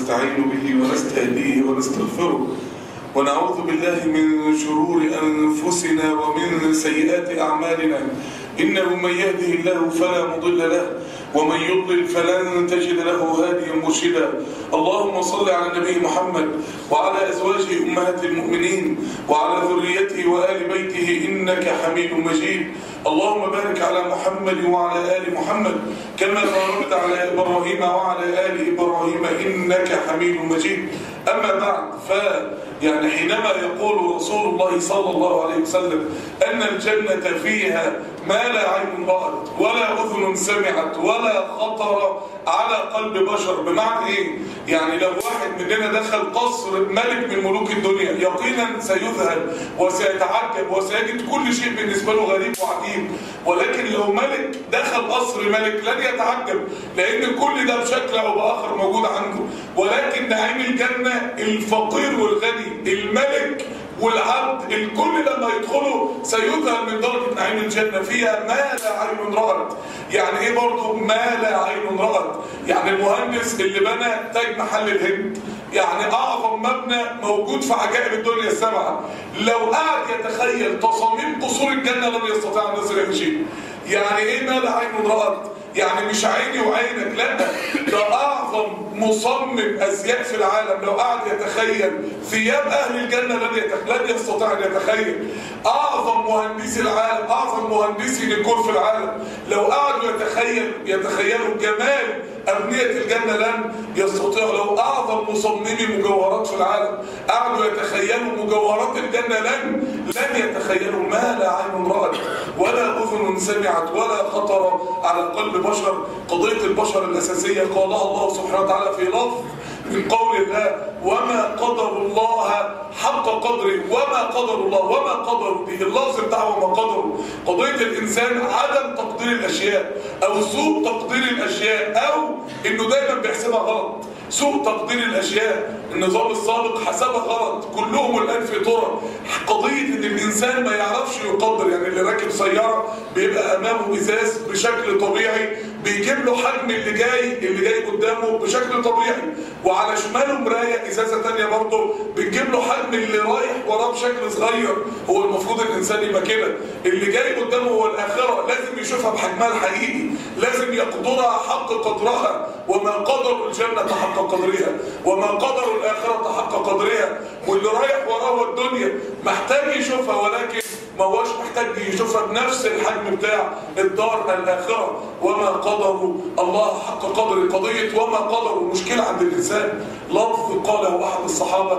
ونستعين به ونستهديه ونستغفره ونعوذ بالله من شرور أنفسنا ومن سيئات أعمالنا إنه من يهده الله فلا مضل له ومن يضلل فلن تجد له هاديا مرشدا اللهم صل على النبي محمد وعلى أزواجه أمهات المؤمنين وعلى ذريته وآل بيته إنك حميد مجيد اللهم بارك على محمد وعلى آل محمد كما باركت على إبراهيم وعلى آل إبراهيم إنك حميد مجيد أما بعد ف يعني حينما يقول رسول الله صلى الله عليه وسلم أن الجنة فيها ما لا عين رأت ولا أذن سمعت ولا خطر على قلب بشر بمعنى إيه؟ يعني لو واحد مننا دخل قصر ملك من ملوك الدنيا يقينا سيذهل وسيتعجب وسيجد كل شيء بالنسبة له غريب وعجيب ولكن لو ملك دخل قصر ملك لن يتعجب لأن كل ده بشكل أو بآخر موجود عنده ولكن نعيم الجنة الفقير والغني الملك والعبد الكل لما يدخلوا سيذهل من درجة نعيم الجنة فيها ما لا عين رأت يعني ايه برضه ما لا عين رأت يعني المهندس اللي بنى تاج محل الهند يعني اعظم مبنى موجود في عجائب الدنيا السبعة لو قعد يتخيل تصاميم قصور الجنة لم يستطيع ان يصل شيء يعني ايه ما لا عين رأت يعني مش عيني وعينك لا ده اعظم مصمم ازياء في العالم لو قعد يتخيل ثياب اهل الجنه لن لن يستطيع ان يتخيل اعظم مهندسي العالم اعظم مهندسي ديكور في العالم لو قعدوا يتخيل يتخيلوا جمال ابنيه الجنه لن يستطيعوا لو اعظم مصممي مجوهرات في العالم قعدوا يتخيلوا مجوهرات الجنه لن لن يتخيلوا ما لا عين رأت ولا اذن سمعت ولا خطر على قلب بشر قضيه البشر الاساسيه قالها الله سبحانه وتعالى في لفظ من قول الله وما قدر الله حق قدره وما قدر الله وما قدر به اللفظ بتاعه وما قدره قضية الإنسان عدم تقدير الأشياء أو سوء تقدير الأشياء أو إنه دايما بيحسبها غلط سوء تقدير الأشياء النظام السابق حسبها غلط كلهم الآن في طرق قضية إن الإنسان ما يعرفش يقدر يعني اللي راكب سيارة بيبقى أمامه إزاز بشكل طبيعي بيجيب له حجم اللي جاي اللي جاي قدامه بشكل طبيعي وعلى شماله مراية إزازة تانية برضه بتجيب له حجم اللي رايح وراه بشكل صغير هو المفروض الإنسان يبقى كده اللي جاي قدامه هو الآخرة لازم يشوفها بحجمها الحقيقي لازم يقدرها حق قدرها وما قدر الجنة حق قدرها وما قدر الآخرة حق قدرها واللي رايح وراه الدنيا محتاج يشوفها ولكن ما هوش محتاج يشوفها بنفس الحجم بتاع الدار الآخرة وما قدروا الله حق قدر قضية وما قدروا مشكلة عند الإنسان لفظ قاله أحد الصحابة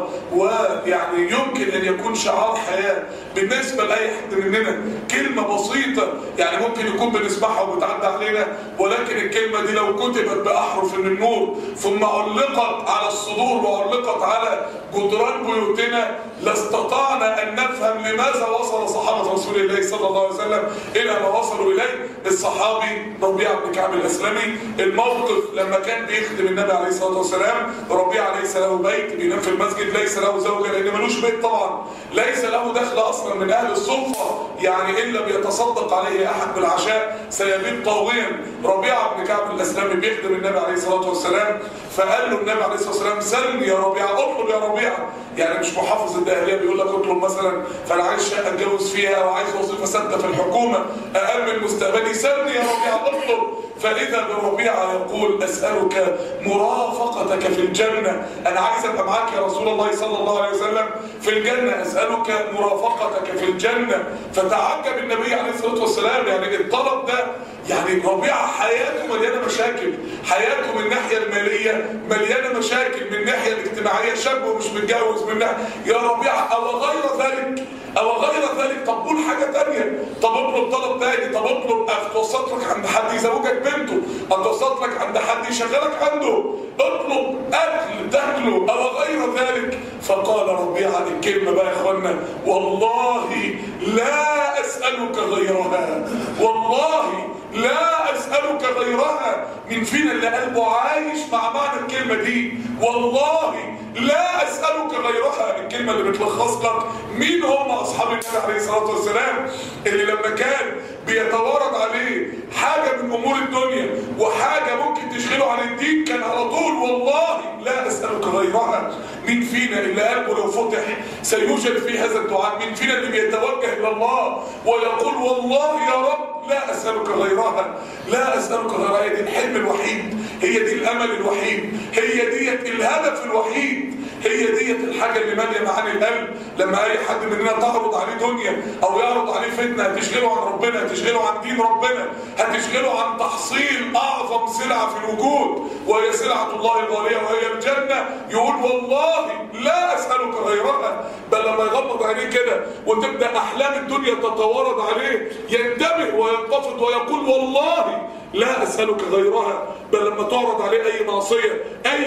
ويعني يمكن أن يكون شعار حياة بالنسبة لأي حد مننا كلمة بسيطة يعني ممكن يكون بنسمعها وبتعدى علينا ولكن الكلمة دي لو كتبت بأحرف من النور ثم علقت على الصدور وعلقت على جدران بيوتنا لاستطعنا أن نفهم لماذا وصل صحابة رسول الله صلى الله عليه وسلم إلى ما وصلوا إليه الصحابي ربيعة بن كعب الأسلمي الموقف لما كان بيخدم النبي عليه الصلاة والسلام ربيعة ليس له بيت بينام في المسجد ليس له زوجة لأن ملوش بيت طبعا ليس له دخل أصلا من أهل الصفة يعني إن لم يتصدق عليه أحد بالعشاء سيبيت طاويا ربيعة بن كعب الأسلمي بيخدم النبي عليه الصلاة والسلام فقال له النبي عليه الصلاة والسلام سلني يا ربيعة اطلب يا ربيعة يعني مش محافظ الدهلية بيقول لك اطلب مثلا فأنا عايز شقة اتجوز فيها وعايز وظيفة ثابتة في الحكومة أأمن مستقبلي سلني يا ربيعة اطلب فإذا بربيعة يقول أسألك مرافقتك في الجنة أنا عايز أبقى معاك يا رسول الله صلى الله عليه وسلم في الجنة أسألك مرافقتك في الجنة فتعجب النبي عليه الصلاة والسلام يعني الطلب ده يعني ربيعة حياته مليانة مشاكل حياته من الناحية المالية مليانة مشاكل من الناحية الاجتماعية شاب ومش متجوز من ناحية يا ربيعة أو غير ذلك أو غير ذلك طب قول حاجة تانية طب اطلب طلب تاني طب اطلب أتوسط لك عند حد يزوجك بنته أتوسط لك عند حد يشغلك عنده اطلب أكل تاكله أو غير ذلك فقال ربيعة الكلمة بقى يا إخوانا والله لا أسألك غيرها والله لا أسألك غيرها من فينا اللي قلبه عايش مع معنى الكلمة دي والله لا أسألك غيرها الكلمة اللي بتلخص لك مين هم أصحاب النبي عليه الصلاة والسلام اللي لما كان بيتوارد عليه حاجة من أمور الدنيا وحاجة ممكن تشغله عن الدين كان على طول والله لا أسألك غيرها مين فينا اللي قلبه لو فتح سيوجد في هذا الدعاء مين فينا اللي بيتوجه الى الله ويقول والله يا رب لا اسالك غيرها لا اسالك غيرها هي دي الحلم الوحيد هي دي الامل الوحيد هي ديت الهدف الوحيد هي ديت الحاجة اللي مالية معاني القلب لما اي حد مننا تعرض عليه دنيا او يعرض عليه فتنة هتشغله عن ربنا هتشغله عن دين ربنا هتشغله عن تحصيل اعظم سلعة في الوجود وهي سلعة الله الغالية وهي الجنة يقول والله لا اسألك غيرها بل لما يغمض عينيه كده وتبدأ احلام الدنيا تتوارد عليه ينتبه وينتفض ويقول والله لا أسألك غيرها بل لما تعرض عليه أي معصية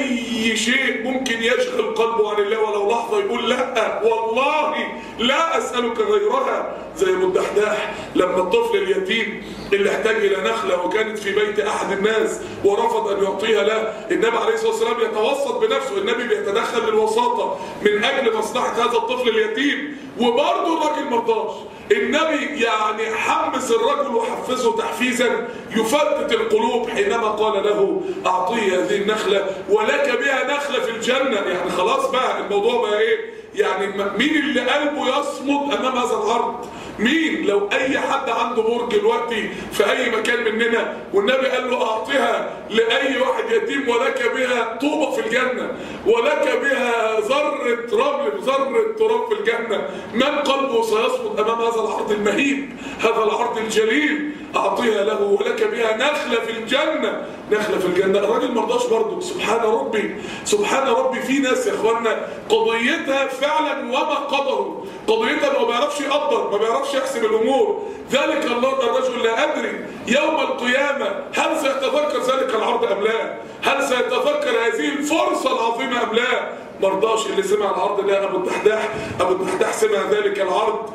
أي شيء ممكن يشغل قلبه عن الله ولو لحظة يقول لا والله لا أسألك غيرها زي ابو الدحداح لما الطفل اليتيم اللي احتاج إلى نخلة وكانت في بيت أحد الناس ورفض أن يعطيها له النبي عليه الصلاة والسلام يتوسط بنفسه النبي بيتدخل للوساطة من أجل مصلحة هذا الطفل اليتيم وبرضه الراجل مرضاش النبي يعني حمس الرجل وحفزه تحفيزا يفتت القلوب حينما قال له اعطيه هذه النخلة ولك بها نخلة في الجنة يعني خلاص بقى الموضوع بقى ايه يعني مين اللي قلبه يصمد امام هذا العرض مين لو اي حد عنده برج دلوقتي في اي مكان مننا والنبي قال له اعطيها لاي واحد يتيم ولك بها طوبة في الجنة ولك بها ذرة رمل ذرة تراب في الجنة من قلبه سيصمد امام هذا العرض المهيب هذا العرض الجليل اعطيها له ولك بها نخلة في الجنة نخلة في الجنة الراجل مرضاش برضه سبحان ربي سبحان ربي في ناس يا اخوانا قضيتها فعلا وما قدروا قضيتها ما بيعرفش يقدر ما بيعرفش يحسب الامور ذلك الله الرجل لا ادري يوم القيامة هل سيتذكر ذلك العرض ام لا هل سيتذكر هذه الفرصة العظيمة ام لا مرضاش اللي سمع العرض ده ابو الدحداح ابو الدحداح سمع ذلك العرض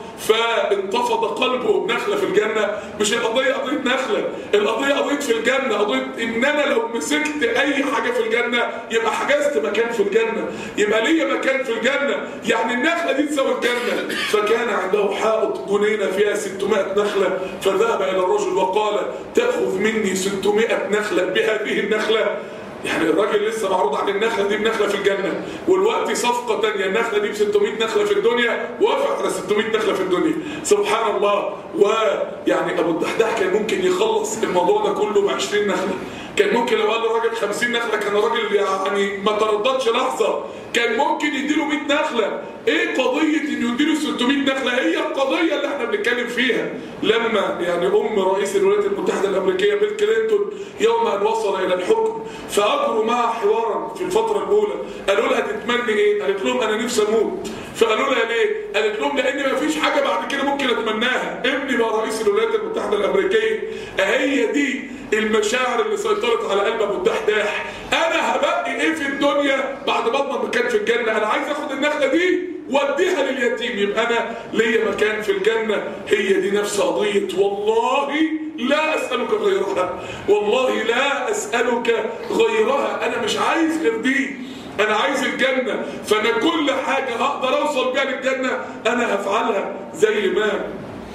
فانتفض قلبه نخلة في الجنة مش القضية قضية نخلة القضية قضية في الجنة قضية ان انا لو مسكت اي حاجة في الجنة يبقى حجزت مكان في الجنة يبقى ليا مكان في الجنة يعني النخلة دي تساوي الجنة فكان عنده حائط جنينة فيها 600 نخلة فذهب الى الرجل وقال تأخذ مني 600 نخلة بهذه النخلة يعني الراجل لسه معروض عليه النخله دي بنخله في الجنه والوقت صفقه ثانيه النخله دي ب 600 نخله في الدنيا وافق على 600 نخله في الدنيا سبحان الله ويعني ابو الدحداح كان ممكن يخلص الموضوع ده كله ب 20 نخله كان ممكن لو قال للراجل 50 نخله كان الراجل يعني ما ترددش لحظه كان ممكن يديله 100 نخله ايه قضيه انه يديله 600 نخله هي القضيه اللي احنا بنتكلم فيها لما يعني ام رئيس الولايات المتحده الامريكيه بيل كلينتون يوم ان وصل الى الحكم فاجروا معها حوارا في الفتره الاولى قالوا لها تتمني ايه قالت لهم انا نفسي اموت فقالوا لها ليه قالت لهم لان ما فيش حاجه بعد كده ممكن اتمناها ابني بقى رئيس الولايات المتحده الامريكيه هي دي المشاعر اللي سيطرت على قلب ابو الدحداح انا هبقي ايه في الدنيا بعد ما اضمن مكان في الجنه انا عايز اخد النخله دي واديها لليتيم يبقى انا ليا مكان في الجنه هي دي نفس قضيه والله لا اسالك غيرها والله لا اسالك غيرها انا مش عايز غير دي انا عايز الجنه فانا كل حاجه هقدر اوصل بيها للجنه انا هفعلها زي ما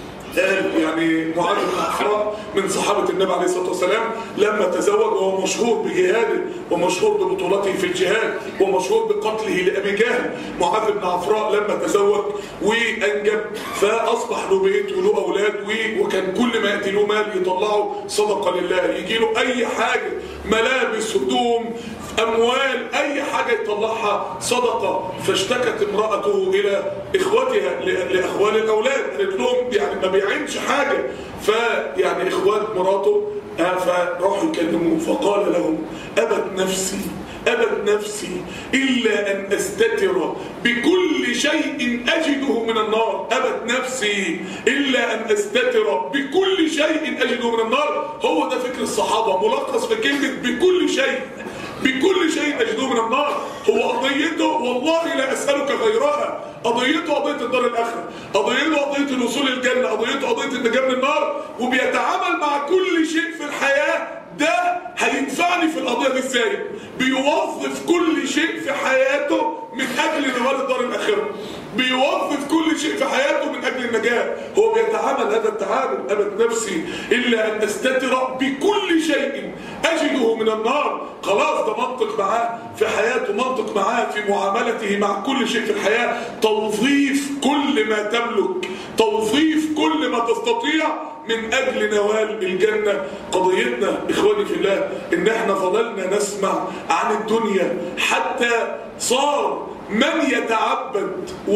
قال يعني معاذ بن عفراء من صحابة النبي عليه الصلاة والسلام لما تزوج وهو مشهور بجهاده ومشهور ببطولته في الجهاد ومشهور بقتله لأبي جهل معاذ بن عفراء لما تزوج وأنجب فأصبح له بيت وله أولاد وكان كل ما يأتي له مال يطلعه صدقة لله يجي له أي حاجة ملابس هدوم أموال أي حاجة يطلعها صدقة فاشتكت امرأته إلى إخوتها لأخوال الأولاد قالت لهم يعني ما بيعينش حاجة فيعني إخوات مراته فراحوا يكلموه فقال لهم أبت نفسي أبت نفسي إلا أن أستتر بكل شيء أجده من النار أبت نفسي إلا أن أستتر بكل شيء أجده من النار هو ده فكر الصحابة ملخص في كلمة بكل شيء بكل شيء أجده من النار هو قضيته والله لا أسألك غيرها قضيته قضية الدار الآخرة قضيته قضية الوصول الجنة قضيته قضية النجاة من النار وبيتعامل مع كل شيء في الحياة ده هينفعني في القضية دي ازاي بيوظف كل شيء في حياته من أجل نوال الدار الآخرة بيوظف كل شيء في حياته من أجل النجاة هو بيتعامل هذا التعامل أبد نفسي إلا أن أستتر بكل شيء أجده من النار خلاص ده منطق معاه في حياته منطق يسلك معاه في معاملته مع كل شيء في الحياة توظيف كل ما تملك توظيف كل ما تستطيع من أجل نوال الجنة قضيتنا إخواني في الله إن احنا فضلنا نسمع عن الدنيا حتى صار من يتعبد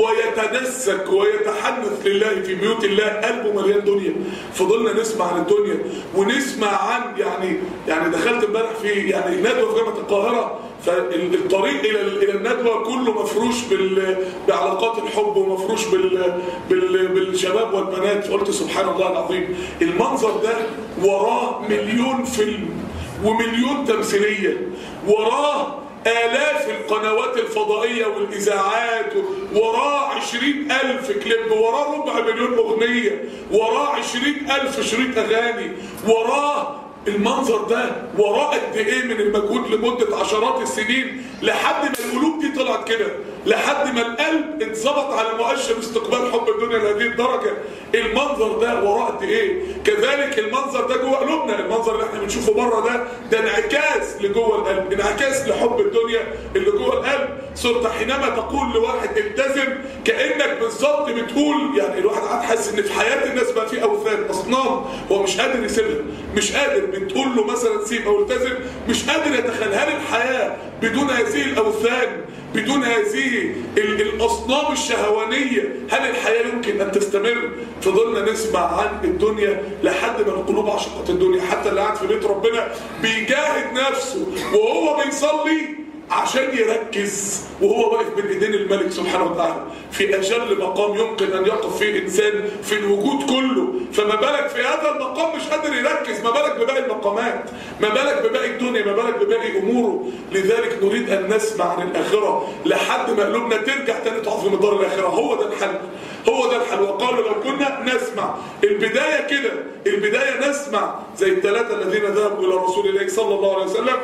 ويتنسك ويتحنث لله في بيوت الله قلبه مليان دنيا فضلنا نسمع عن الدنيا ونسمع عن يعني يعني دخلت امبارح في يعني ندوه في جامعه القاهره فالطريق الى الى الندوه كله مفروش بال بعلاقات الحب ومفروش بال بال بالشباب والبنات فقلت سبحان الله العظيم المنظر ده وراه مليون فيلم ومليون تمثيليه وراه آلاف القنوات الفضائية والإذاعات وراه عشرين ألف كليب وراه ربع مليون أغنية وراه عشرين ألف شريط أغاني وراه المنظر ده وراه قد ايه من المجهود لمدة عشرات السنين لحد ما القلوب دي طلعت كده لحد ما القلب اتظبط على مؤشر استقبال حب الدنيا لهذه الدرجة المنظر ده وراه قد ايه كذلك المنظر ده جوه قلوبنا المنظر اللي احنا بنشوفه بره ده ده انعكاس لجوه القلب انعكاس لحب الدنيا اللي جوه القلب صرت حينما تقول لواحد التزم كانك بالظبط بتقول يعني الواحد قاعد حاسس ان في حياه الناس بقى في اوثان اصنام هو مش قادر يسيبها مش قادر بتقول له مثلا سيب او التزم مش قادر يتخيل هل الحياه بدون هذه الاوثان بدون هذه الاصنام الشهوانيه هل الحياه يمكن ان تستمر فضلنا نسمع عن الدنيا لحد ما القلوب عشقت الدنيا حتى اللي قاعد في بيت ربنا بيجاهد نفسه وهو بيصلي عشان يركز وهو واقف بين ايدين الملك سبحانه وتعالى في اجل مقام يمكن ان يقف فيه انسان في الوجود كله فما بالك في هذا المقام مش قادر يركز ما بالك بباقي المقامات ما بالك بباقي الدنيا ما بالك بباقي اموره لذلك نريد ان نسمع عن الاخره لحد ما قلوبنا ترجع تاني تعظم دار الاخره هو ده الحل هو ده الحل وقالوا لو كنا نسمع البدايه كده البدايه نسمع زي الثلاثه الذين ذهبوا الى رسول الله صلى الله عليه وسلم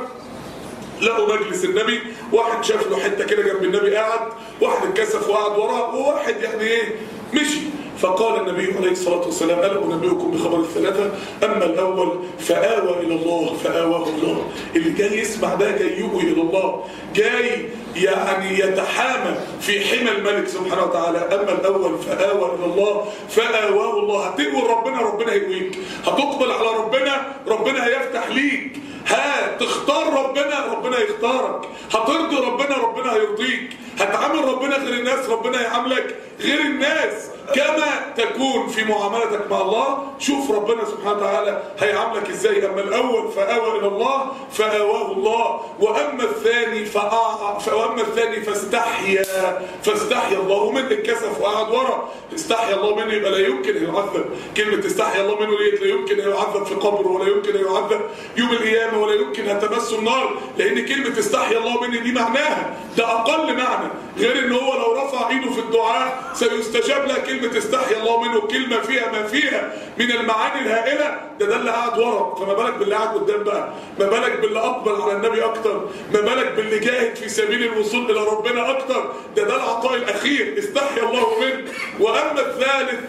لقوا مجلس النبي واحد شاف له حته كده جنب النبي قاعد واحد اتكسف وقعد وراه وواحد يعني ايه مشي فقال النبي عليه الصلاة والسلام ألا أنبئكم بخبر الثلاثة أما الأول فآوى إلى الله فآواه الله اللي جاي يسمع ده جاي يؤوي إلى الله جاي يعني يتحامى في حمى الملك سبحانه وتعالى أما الأول فآوى إلى الله فآواه الله هتقوى ربنا ربنا هيقويك هتقبل على ربنا ربنا هيفتح ليك هتختار ربنا ربنا يختارك هترضي ربنا ربنا هيرضيك هتعامل ربنا غير الناس ربنا يعاملك غير الناس كما تكون في معاملتك مع الله شوف ربنا سبحانه وتعالى هيعاملك ازاي اما الاول فاوى الى الله فاواه الله واما الثاني فأع... واما الثاني فاستحيا فاستحيا الله منه اتكسف وقعد ورا استحيا الله منه يبقى لا يمكن ان يعذب كلمه استحيا الله منه ديت لا يمكن ان يعذب في قبره ولا يمكن ان يعذب يوم القيامه ولا يمكن ان تمسه النار لان كلمه استحيا الله منه دي معناها ده اقل معنى غير ان هو لو رفع ايده في الدعاء سيستجاب له كلمه استحيا الله منه كلمه فيها ما فيها من المعاني الهائله ده ده اللي قاعد ورا فما بالك باللي قاعد قدام بقى ما بالك باللي اقبل على النبي اكتر ما بالك باللي جاهد في سبيل الوصول الى ربنا اكتر ده ده العطاء الاخير استحيا الله منه واما الثالث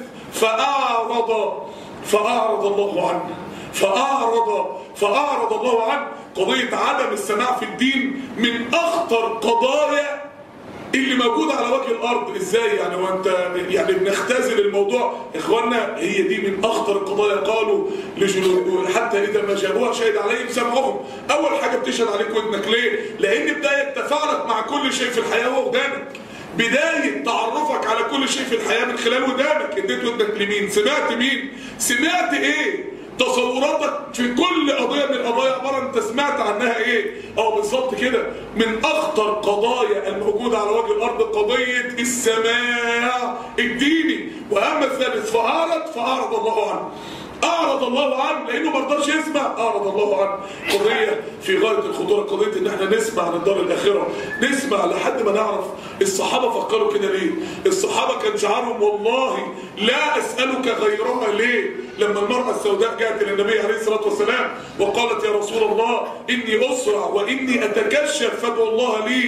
فاعرض فاعرض الله عنه فاعرض فاعرض الله عنه قضيه عدم السماع في الدين من اخطر قضايا اللي موجود على وجه الارض ازاي يعني وانت يعني بنختزل الموضوع اخوانا هي دي من اخطر القضايا قالوا لجلود حتى اذا ما جابوها شهد عليهم سمعهم اول حاجه بتشهد عليك ودنك ليه لان بدايه تفاعلك مع كل شيء في الحياه هو ودانك بداية تعرفك على كل شيء في الحياة من خلال ودانك اديت ودنك لمين سمعت مين سمعت ايه تصوراتك في كل قضية من القضايا عبارة انت سمعت عنها ايه اه بالظبط كده من اخطر قضايا الموجودة على وجه الارض قضية السماع الديني واما الثالث فاعرض فاعرض الله عنه اعرض الله عنه لانه ما رضاش يسمع اعرض الله عنه قضيه في غايه الخطوره قضيه ان احنا نسمع عن الدار الاخره نسمع لحد ما نعرف الصحابه فكروا كده ليه الصحابه كان شعارهم والله لا اسالك غيرها ليه لما المراه السوداء جاءت الى النبي عليه الصلاه والسلام وقالت يا رسول الله اني اسرع واني اتكشف فادعو الله لي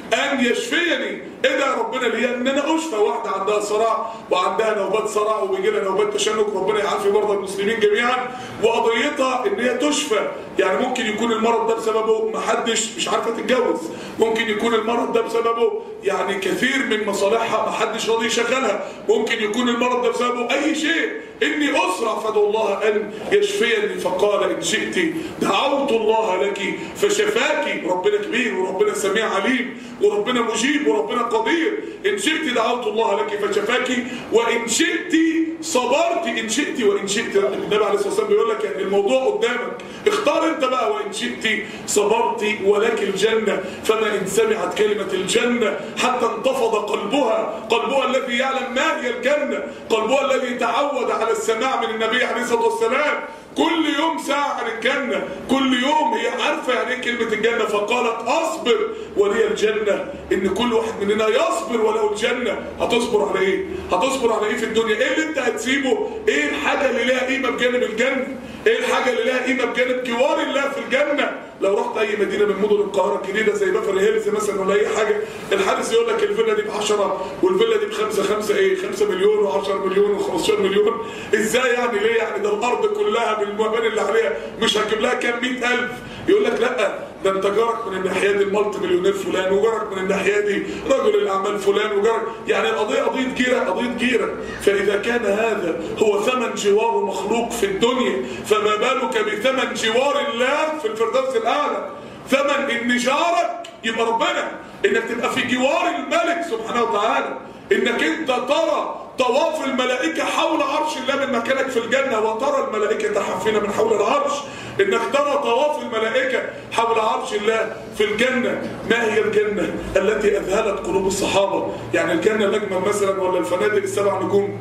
ان يشفيني ايه ده يا ربنا ليه ان انا اشفى واحده عندها صراع وعندها نوبات صراع وبيجي لها نوبات تشنج ربنا يعافي مرضى المسلمين جميعا وقضيتها ان هي تشفى يعني ممكن يكون المرض ده بسببه ما حدش مش عارفه تتجوز ممكن يكون المرض ده بسببه يعني كثير من مصالحها ما حدش راضي يشغلها ممكن يكون المرض ده بسببه اي شيء اني اسرع فادعو الله ان يشفيني فقال ان شئت دعوت الله لك فشفاك ربنا كبير وربنا سميع عليم وربنا مجيب وربنا قدير ان شئت دعوت الله لك فشفاك وان شئت صبرت ان شئت وان شئت النبي عليه الصلاه والسلام بيقول لك يعني الموضوع قدامك اختار انت بقى وان شئت صبرت ولك الجنه فما ان سمعت كلمه الجنه حتى انتفض قلبها قلبها الذي يعلم ما هي الجنه قلبها الذي تعود على السماع من النبي عليه الصلاه والسلام كل يوم ساعة عن الجنة كل يوم هي عارفة يعني ايه كلمة الجنة فقالت اصبر ولي الجنة ان كل واحد مننا يصبر وله الجنة هتصبر على ايه هتصبر على ايه في الدنيا ايه اللي انت هتسيبه ايه الحاجة اللي لها قيمة بجانب الجنة ايه الحاجة اللي لها قيمة بجانب جوار الله في الجنة لو رحت اي مدينة من مدن القاهرة الجديدة زي بافر هيلز مثلا ولا اي حاجة الحارس يقول لك الفيلا دي ب 10 والفيلا دي بخمسة خمسة ايه 5 مليون و10 مليون و15 مليون ازاي يعني ليه يعني ده الارض كلها بالمباني اللي عليها مش هتجيب لها كام 100000 يقول لك لا ده انت جارك من الناحيه دي المالتي مليونير فلان وجارك من الناحيه دي رجل الاعمال فلان وجارك يعني القضيه قضيه جيره قضيه جيره فاذا كان هذا هو ثمن جوار مخلوق في الدنيا فما بالك بثمن جوار الله في الفردوس الاعلى ثمن ان جارك يبقى ربنا انك تبقى في جوار الملك سبحانه وتعالى انك انت ترى طواف الملائكة حول عرش الله من مكانك في الجنة وترى الملائكة حافين من حول العرش انك ترى طواف الملائكة حول عرش الله في الجنة ما هي الجنة التي اذهلت قلوب الصحابة يعني الجنة الاجمل مثلا ولا الفنادق السبع نجوم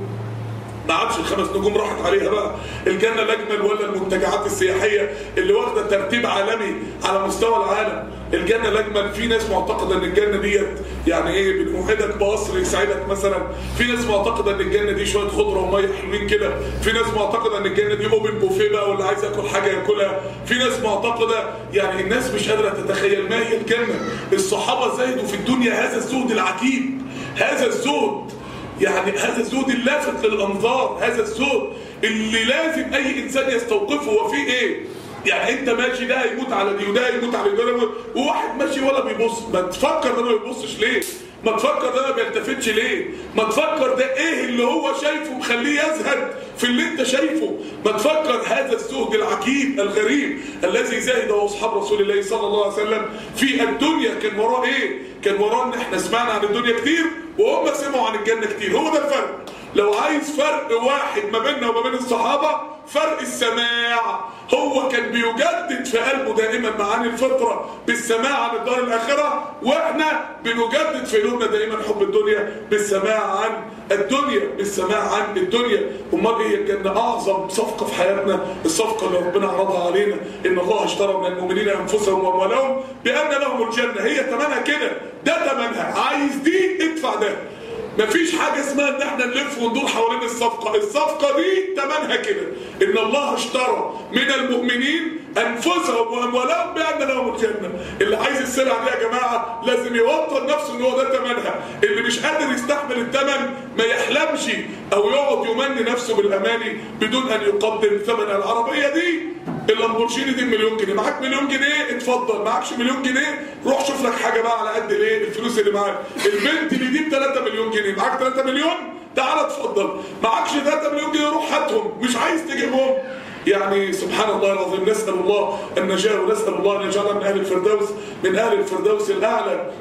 ما عادش الخمس نجوم راحت عليها بقى الجنة الأجمل ولا المنتجعات السياحية اللي واخدة ترتيب عالمي على مستوى العالم الجنة الأجمل في ناس معتقدة إن الجنة ديت يعني إيه بنوعدك بقصر يساعدك مثلا في ناس معتقدة إن الجنة دي شوية خضرة ومية حلوين كده في ناس معتقدة إن الجنة دي أوبن بوفيه بقى واللي عايز ياكل حاجة ياكلها في ناس معتقدة يعني الناس مش قادرة تتخيل ما هي الجنة الصحابة زهدوا في الدنيا هذا الزهد العجيب هذا الزهد يعني هذا الزهد اللافت للانظار هذا الزهد اللي لازم اي انسان يستوقفه هو فيه ايه يعني انت ماشي ده هيموت على دي وده هيموت على دي وواحد ماشي ولا بيبص ما تفكر ده ما بيبصش ليه ما تفكر ده ما بيلتفتش ليه ما تفكر ده ايه اللي هو شايفه مخليه يزهد في اللي انت شايفه ما تفكر هذا الزهد العجيب الغريب الذي زهد اصحاب رسول الله صلى الله عليه وسلم في الدنيا كان وراه ايه كان وراه ان احنا سمعنا عن الدنيا كتير وهم سمعوا عن الجنه كتير هو ده الفرق لو عايز فرق واحد ما بيننا وما بين الصحابه فرق السماع هو كان بيجدد في قلبه دائما معاني الفطره بالسماع عن الدار الاخره واحنا بنجدد في قلوبنا دائما حب الدنيا بالسماع عن الدنيا بالسماع عن الدنيا امال ايه الجنه اعظم صفقه في حياتنا الصفقه اللي ربنا عرضها علينا ان الله اشترى من المؤمنين انفسهم واموالهم بان لهم الجنه هي ثمنها كده ده ثمنها عايز دي ادفع ده مفيش حاجة اسمها ان احنا نلف وندور حوالين الصفقة الصفقة دي تمنها كده ان الله اشترى من المؤمنين انفسهم واموالهم بان لهم الجنة اللي عايز السلعة دي يا جماعة لازم يوطن نفسه ان هو ده تمنها اللي مش قادر يستحمل الثمن ما يحلمش او يقعد يمني نفسه بالاماني بدون ان يقدم ثمن العربية دي اللامبورجيني دي مليون جنيه معاك مليون جنيه اتفضل معاكش مليون جنيه روح شوف لك حاجه بقى على قد الايه الفلوس اللي معاك البنت اللي دي ب 3 مليون جنيه معاك 3 مليون تعالى اتفضل معاكش 3 مليون جنيه روح هاتهم مش عايز تجيبهم يعني سبحان الله العظيم نسال الله النجاه ونسال الله ان يجعلنا من اهل الفردوس من اهل الفردوس الاعلى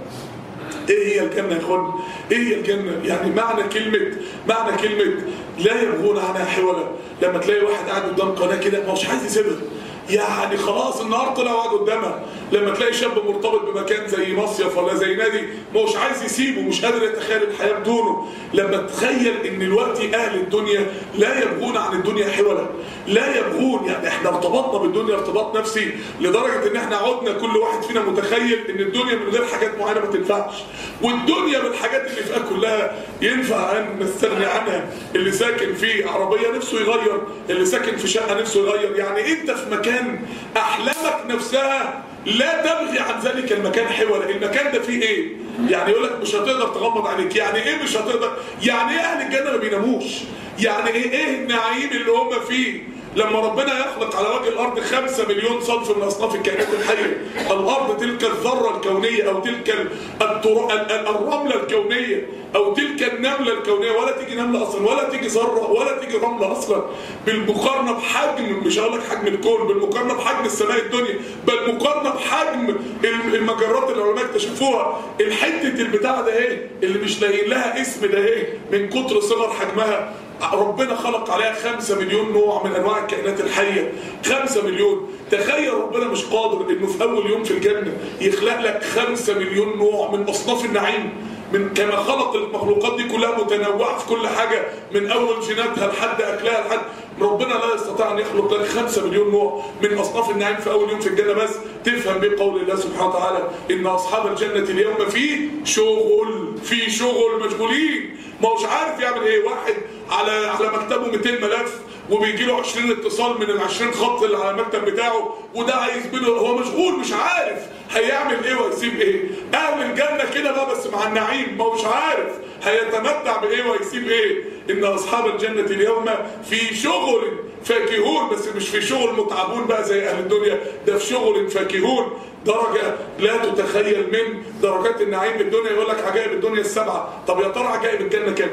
ايه هي الجنه يا اخوان ايه هي الجنه يعني معنى كلمه معنى كلمه لا يبغون عنها حولا لما تلاقي واحد قاعد قدام قناه كده ما هوش عايز يسيبها يعني خلاص النهار طلع وقعد قدامها لما تلاقي شاب مرتبط بمكان زي مصيف ولا زي نادي ما هوش عايز يسيبه مش قادر يتخيل الحياه بدونه لما تخيل ان الوقت اهل الدنيا لا يبغون عن الدنيا حولا لا يبغون يعني احنا ارتبطنا بالدنيا ارتباط نفسي لدرجه ان احنا عدنا كل واحد فينا متخيل ان الدنيا من غير حاجات معينه ما تنفعش والدنيا من الحاجات اللي فيها كلها ينفع ان نستغني عنها اللي ساكن في عربيه نفسه يغير اللي ساكن في شقه نفسه يغير يعني انت في مكان احلامك نفسها لا تبغي عن ذلك المكان حولا المكان ده فيه ايه يعني يقول لك مش هتقدر تغمض عليك يعني ايه مش هتقدر يعني ايه اهل الجنه ما بيناموش يعني ايه ايه النعيم اللي هم فيه لما ربنا يخلق على وجه الارض خمسة مليون صنف من اصناف الكائنات الحيه الارض تلك الذره الكونيه او تلك التر... الرمله الكونيه او تلك النمله الكونيه ولا تيجي نمله اصلا ولا تيجي ذره ولا تيجي رمله اصلا بالمقارنه بحجم مش هقول لك حجم الكون بالمقارنه بحجم السماء الدنيا بل مقارنه بحجم المجرات اللي العلماء اكتشفوها الحته البتاع ده ايه اللي مش لاقيين لها اسم ده ايه من كتر صغر حجمها ربنا خلق عليها خمسة مليون نوع من انواع الكائنات الحية خمسة مليون تخيل ربنا مش قادر انه في اول يوم في الجنة يخلق لك خمسة مليون نوع من اصناف النعيم من كما خلق المخلوقات دي كلها متنوعة في كل حاجة من اول جيناتها لحد اكلها لحد ربنا لا يستطيع ان يخلق لك خمسة مليون نوع من اصناف النعيم في اول يوم في الجنة بس تفهم بيه قول الله سبحانه وتعالى ان اصحاب الجنة اليوم في شغل في شغل مشغولين ما هوش عارف يعمل ايه واحد على على مكتبه 200 ملف وبيجي له 20 اتصال من ال 20 خط اللي على المكتب بتاعه وده عايز منه هو مشغول مش عارف هيعمل ايه ويسيب ايه اهل الجنه كده بقى بس مع النعيم ما هوش عارف هيتمتع بايه ويسيب ايه ان اصحاب الجنه اليوم في شغل فاكهون بس مش في شغل متعبون بقى زي اهل الدنيا ده في شغل فاكهون درجة لا تتخيل من درجات النعيم الدنيا يقول لك عجائب الدنيا السبعة طب يا ترى عجائب الجنة كام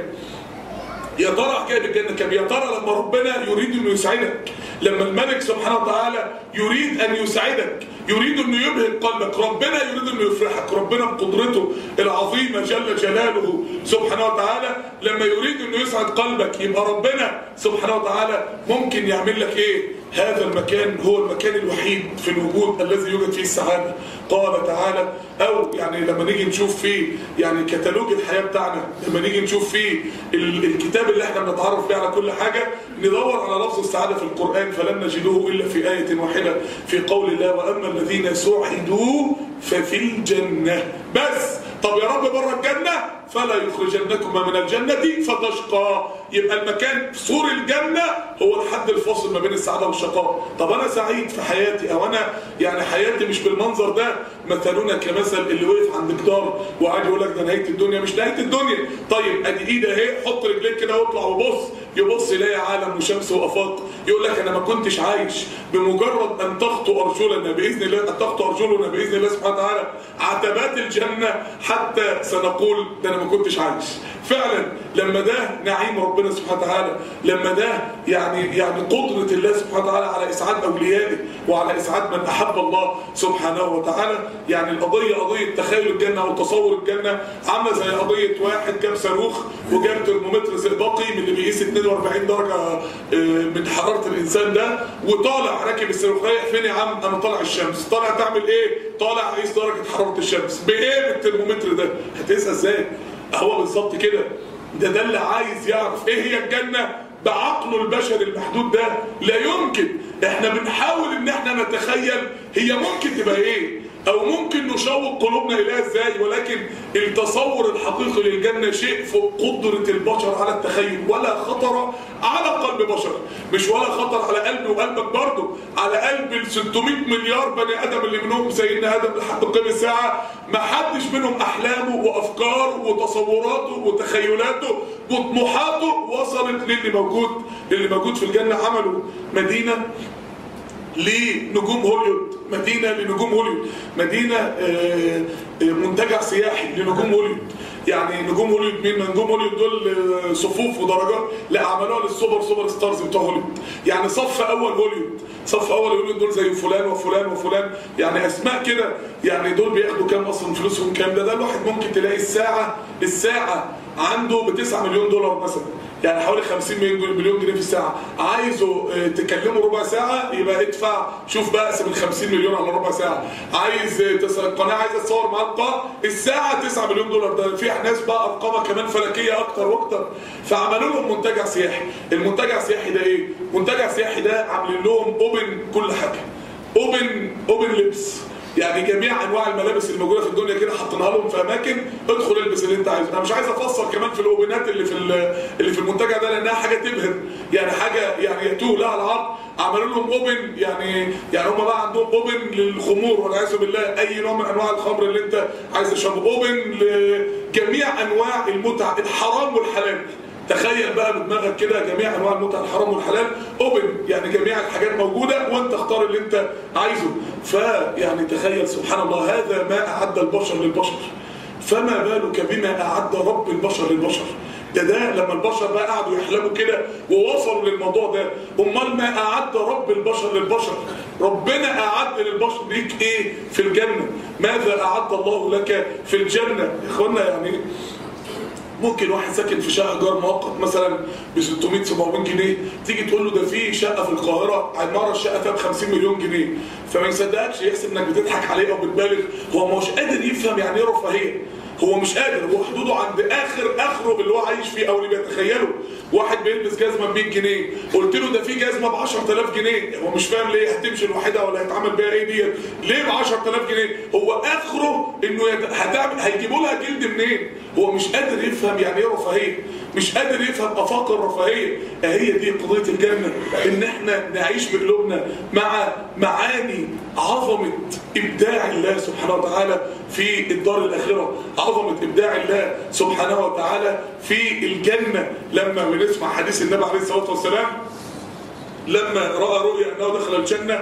يا ترى عجائب الجنة كام يا ترى لما ربنا يريد انه يسعدك لما الملك سبحانه وتعالى يريد ان يسعدك يريد انه يبهج قلبك ربنا يريد انه يفرحك ربنا بقدرته العظيمة جل جلاله سبحانه وتعالى لما يريد انه يسعد قلبك يبقى ربنا سبحانه وتعالى ممكن يعمل لك ايه هذا المكان هو المكان الوحيد في الوجود الذي يوجد فيه السعادة قال تعالى او يعني لما نيجي نشوف فيه يعني كتالوج الحياة بتاعنا لما نيجي نشوف فيه الكتاب اللي احنا بنتعرف بيه على كل حاجة ندور على لفظ السعادة في القرآن فلن نجده إلا في آية واحدة في قول الله وأما الذين سعدوا ففي الجنة بس طب يا رب بره الجنة فلا يخرجنكما من الجنة فتشقى يبقى المكان سور الجنة هو الحد الفاصل ما بين السعادة والشقاء طب أنا سعيد في حياتي أو أنا يعني حياتي مش بالمنظر ده مثلنا كمثل اللي وقف عند جدار وقعد يقول لك ده نهاية الدنيا مش نهاية الدنيا طيب ادي ايده اهي حط رجليك كده واطلع وبص يبص يلاقي عالم وشمس وافاق يقول لك انا ما كنتش عايش بمجرد ان تخطو ارجلنا باذن الله ان تخطو ارجلنا باذن الله سبحانه وتعالى عتبات الجنه حتى سنقول ده انا ما كنتش عايش فعلا لما ده نعيم ربنا سبحانه وتعالى لما ده يعني يعني قدره الله سبحانه وتعالى على اسعاد اوليائه وعلى اسعاد من احب الله سبحانه وتعالى يعني القضيه قضيه تخيل الجنه وتصور الجنه عامله زي قضيه واحد جاب صاروخ وجاب ترمومتر زئبقي من اللي بيقيس 42 درجه من حراره الانسان ده وطالع راكب الصاروخ رايح فين يا عم انا طالع الشمس طالع تعمل ايه طالع اقيس درجه حراره الشمس بايه بالترمومتر ده هتقيسها ازاي هو بالظبط كده ده ده اللي عايز يعرف ايه هي الجنه بعقله البشري المحدود ده لا يمكن احنا بنحاول ان احنا نتخيل هي ممكن تبقى ايه او ممكن نشوق قلوبنا اليها ازاي ولكن التصور الحقيقي للجنة شيء فوق قدرة البشر على التخيل ولا خطر على قلب بشر مش ولا خطر على قلبي وقلبك برضه على قلب ال 600 مليار بني ادم اللي منهم سيدنا ادم لحد قيام الساعة ما حدش منهم احلامه وافكاره وتصوراته وتخيلاته وطموحاته وصلت للي موجود للي موجود في الجنة عملوا مدينة لنجوم هوليوود مدينة لنجوم هوليوود مدينة منتجع سياحي لنجوم هوليوود يعني نجوم هوليوود مين نجوم هوليوود دول صفوف ودرجات لا عملوها للسوبر سوبر ستارز بتوع هوليوود يعني صف اول هوليوود صف اول هوليوود دول زي فلان وفلان وفلان يعني اسماء كده يعني دول بياخدوا كام اصلا فلوسهم كام ده ده الواحد ممكن تلاقي الساعة الساعة عنده ب 9 مليون دولار مثلا يعني حوالي 50 مليون جنيه في الساعة عايزه تكلمه ربع ساعة يبقى ادفع شوف بقى اقسم ال 50 مليون على ربع ساعة عايز القناة عايزة تصور معاه لقاء الساعة 9 مليون دولار ده في ناس بقى ارقامها كمان فلكية اكتر واكتر فعملوا لهم منتجع سياحي المنتجع السياحي ده ايه؟ منتجع سياحي ده عاملين لهم اوبن كل حاجة اوبن اوبن لبس يعني جميع انواع الملابس اللي موجوده في الدنيا كده حاطينها لهم في اماكن ادخل البس اللي انت عايزه انا مش عايز افسر كمان في الاوبنات اللي في اللي في المنتجع ده لانها حاجه تبهر يعني حاجه يعني يتوه لها العرض عملوا لهم اوبن يعني يعني هم بقى عندهم اوبن للخمور والعياذ بالله اي نوع من انواع الخمر اللي انت عايز تشربه اوبن لجميع انواع المتع الحرام والحلال تخيل بقى بدماغك كده جميع انواع المتع الحرام والحلال اوبن يعني جميع الحاجات موجوده وانت اختار اللي انت عايزه فيعني تخيل سبحان الله هذا ما اعد البشر للبشر فما بالك بما اعد رب البشر للبشر ده ده لما البشر بقى قعدوا يحلموا كده ووصلوا للموضوع ده امال ما اعد رب البشر للبشر ربنا اعد للبشر ليك ايه في الجنه ماذا اعد الله لك في الجنه يا اخوانا يعني ممكن واحد ساكن في شقه جار مؤقت مثلا ب 600 700 جنيه تيجي تقول له ده في شقه في القاهره عماره الشقه فيها ب 50 مليون جنيه فما يصدقكش يحسب انك بتضحك عليه او بتبالغ هو مش قادر يفهم يعني ايه رفاهيه هو مش قادر هو حدوده عند اخر اخره اللي هو عايش فيه او اللي بيتخيله واحد بيلبس جزمه ب 100 جنيه قلت له ده في جزمه ب 10000 جنيه هو مش فاهم ليه هتمشي لوحدها ولا هيتعمل بيها ايه ديت ليه ب 10000 جنيه هو اخره انه يت... هتعمل هيجيبوا لها جلد منين هو مش قادر يفهم يعني ايه رفاهيه مش قادر يفهم افاق الرفاهيه هي دي قضيه الجنه ان احنا نعيش بقلوبنا مع معاني عظمه ابداع الله سبحانه وتعالى في الدار الاخره عظمه ابداع الله سبحانه وتعالى في الجنه لما بنسمع حديث النبي عليه الصلاه والسلام لما راى رؤيا انه دخل الجنه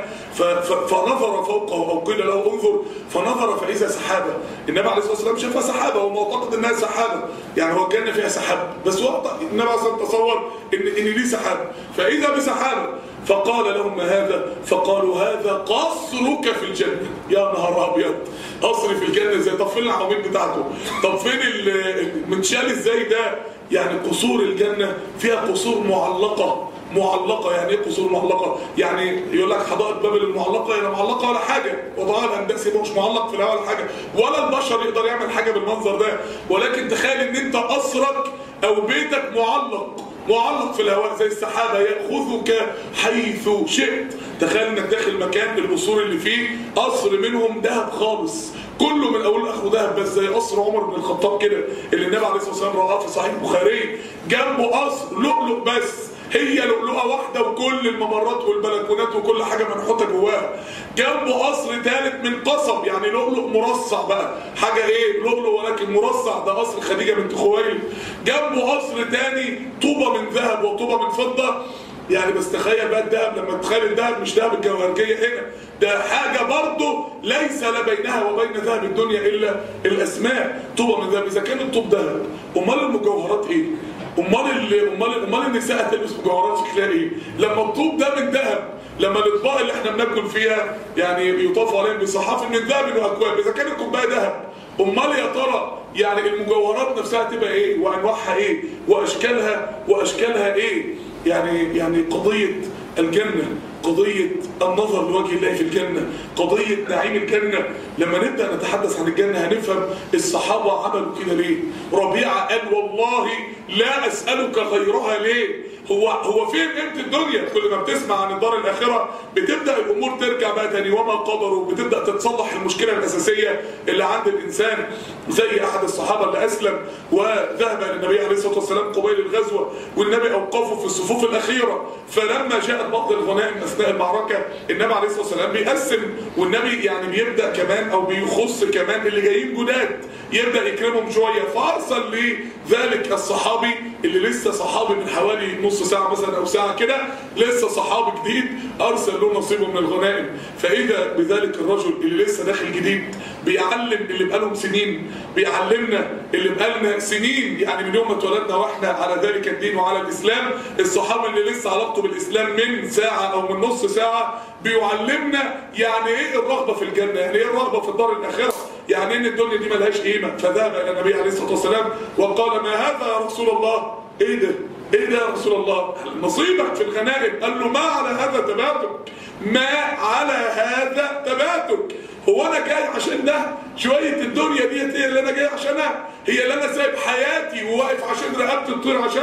فنظر فوقه او قيل له انظر فنظر فاذا سحابه النبي عليه الصلاه والسلام شافها سحابه هو معتقد انها سحابه يعني هو الجنه فيها سحاب بس هو النبي عليه الصلاه والسلام تصور ان ان دي سحاب فاذا بسحابه فقال لهم ما هذا فقالوا هذا قصرك في الجنه يا نهار ابيض قصر في الجنه ازاي طب فين العواميد بتاعته طب فين المنشال ازاي ده يعني قصور الجنه فيها قصور معلقه معلقه يعني ايه قصور معلقه يعني يقول لك حدائق بابل المعلقه هي معلقه ولا حاجه وضعها الهندسي مش معلق في الهواء ولا حاجه ولا البشر يقدر يعمل حاجه بالمنظر ده ولكن تخيل ان انت قصرك او بيتك معلق معلق في الهواء زي السحابه ياخذك حيث شئت تخيل انك داخل مكان القصور اللي فيه قصر منهم ذهب خالص كله من اوله لاخره ذهب بس زي قصر عمر بن الخطاب كده اللي النبي عليه الصلاه والسلام رآه في صحيح البخاري جنبه قصر لؤلؤ بس هي لؤلؤه واحده وكل الممرات والبلكونات وكل حاجه منحوته جواها جنبه قصر ثالث من قصب يعني لؤلؤ مرصع بقى حاجه ايه لؤلؤ ولكن مرصع ده قصر خديجه بنت خويلد جنبه قصر ثاني طوبه من ذهب وطوبه من فضه يعني بس تخيل بقى الذهب لما تخيل الذهب مش ذهب الجوهرجيه هنا ده حاجه برضه ليس لا بينها وبين ذهب الدنيا الا الاسماء طوبه من ذهب اذا كان الطوب ذهب امال المجوهرات ايه؟ امال امال امال النساء هتلبس مجوهرات شكلها ايه؟ لما الطوب ده من ذهب لما الاطباق اللي احنا بناكل فيها يعني يطاف عليهم بصحاف من ذهب واكواب اذا كانت الكوبايه ذهب امال يا ترى يعني المجوهرات نفسها تبقى ايه وانواعها ايه واشكالها واشكالها ايه يعني يعني قضيه الجنه قضية النظر لوجه الله في الجنة قضية نعيم الجنة لما نبدأ نتحدث عن الجنة هنفهم الصحابة عملوا كده ليه ربيعة قال والله لا أسألك غيرها ليه هو هو فين قيمه الدنيا كل ما بتسمع عن الدار الاخره بتبدا الامور ترجع بقى تاني وما قدروا بتبدا تتصلح المشكله الاساسيه اللي عند الانسان زي احد الصحابه اللي اسلم وذهب للنبي عليه الصلاه والسلام قبيل الغزوه والنبي اوقفه في الصفوف الاخيره فلما جاءت بعض الغنائم اثناء المعركه النبي عليه الصلاه والسلام بيقسم والنبي يعني بيبدا كمان او بيخص كمان اللي جايين جداد يبدا يكرمهم شويه فارسل لذلك الصحابي اللي لسه صحابي من حوالي نص ساعه مثلا او ساعه كده لسه صحابي جديد ارسل له نصيبه من الغنائم فاذا بذلك الرجل اللي لسه داخل جديد بيعلم اللي بقالهم سنين بيعلمنا اللي بقالنا سنين يعني من يوم ما اتولدنا واحنا على ذلك الدين وعلى الاسلام الصحابي اللي لسه علاقته بالاسلام من ساعه او من نص ساعه بيعلمنا يعني ايه الرغبه في الجنه يعني ايه الرغبه في الدار الاخره يعني ان الدنيا دي ملهاش قيمه فذهب الى النبي عليه الصلاه والسلام وقال ما هذا يا رسول الله ايه ده ايه ده يا رسول الله نصيبك في الغنائم قال له ما على هذا تباتك ما على هذا تباتك هو انا جاي عشان ده شويه الدنيا ديت هي اللي انا جاي عشانها هي اللي انا سايب حياتي وواقف عشان رقبتي تطير عشانها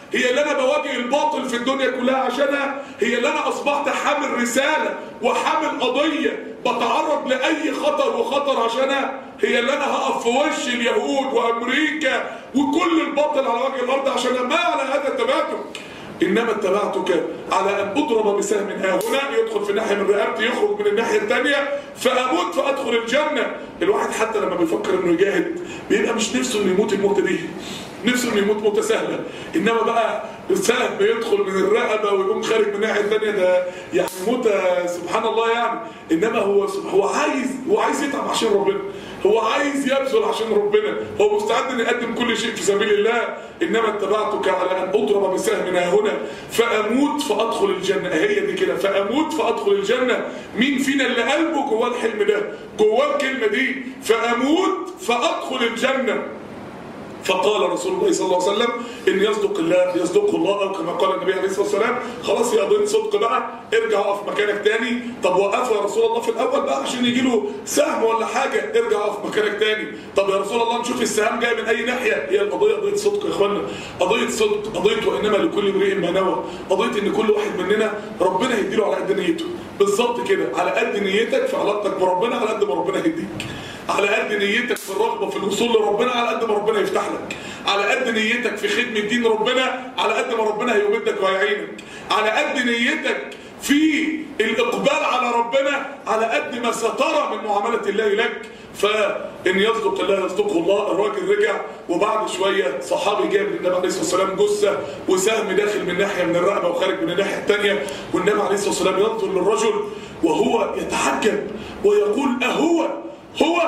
هي اللي انا بواجه الباطل في الدنيا كلها عشانها هي اللي انا اصبحت حامل رساله وحامل قضيه بتعرض لاي خطر وخطر عشانها هي اللي انا هقف في وش اليهود وامريكا وكل الباطل على وجه الارض عشانها ما على هذا اتبعتك انما اتبعتك على ان اضرب بسهم ها هنا يدخل في ناحيه من رقبتي يخرج من الناحيه الثانيه فاموت فادخل الجنه الواحد حتى لما بيفكر انه يجاهد بيبقى مش نفسه انه يموت الموت دي نفسه انه يموت موته سهله انما بقى السهم بيدخل من الرقبه ويقوم خارج من الناحيه الثانيه ده يعني موته سبحان الله يعني انما هو هو عايز هو عايز يتعب عشان ربنا هو عايز يبذل عشان ربنا هو مستعد ان يقدم كل شيء في سبيل الله انما اتبعتك على ان اضرب بسهم ها هنا فاموت فادخل الجنه هي دي كده فاموت فادخل الجنه مين فينا اللي قلبه جواه الحلم ده جواه الكلمه دي فاموت فادخل الجنه فقال رسول الله صلى الله عليه وسلم ان يصدق الله يصدقه الله او كما قال النبي عليه الصلاه والسلام خلاص يا قضيه صدق بقى ارجع اقف مكانك تاني طب وقفه يا رسول الله في الاول بقى عشان يجي له سهم ولا حاجه ارجع اقف مكانك تاني طب يا رسول الله نشوف السهام جاي من اي ناحيه هي القضيه قضيه صدق يا اخوانا قضيه صدق قضيه وانما لكل امرئ ما نوى قضيه ان كل واحد مننا ربنا يديله على قد نيته بالظبط كده على قد نيتك في علاقتك بربنا على قد ما ربنا يهديك على قد نيتك في الرغبة في الوصول لربنا على قد ما ربنا يفتح لك على قد نيتك في خدمة دين ربنا على قد ما ربنا هيمدك وهيعينك على قد نيتك في الإقبال على ربنا على قد ما سترى من معاملة الله لك فإن يصدق الله يصدقه الله الراجل رجع وبعد شوية صحابي جاب للنبي عليه الصلاة والسلام جثة وسهم داخل من ناحية من الرقبة وخارج من الناحية الثانية والنبي عليه الصلاة والسلام ينظر للرجل وهو يتحجب ويقول أهو هو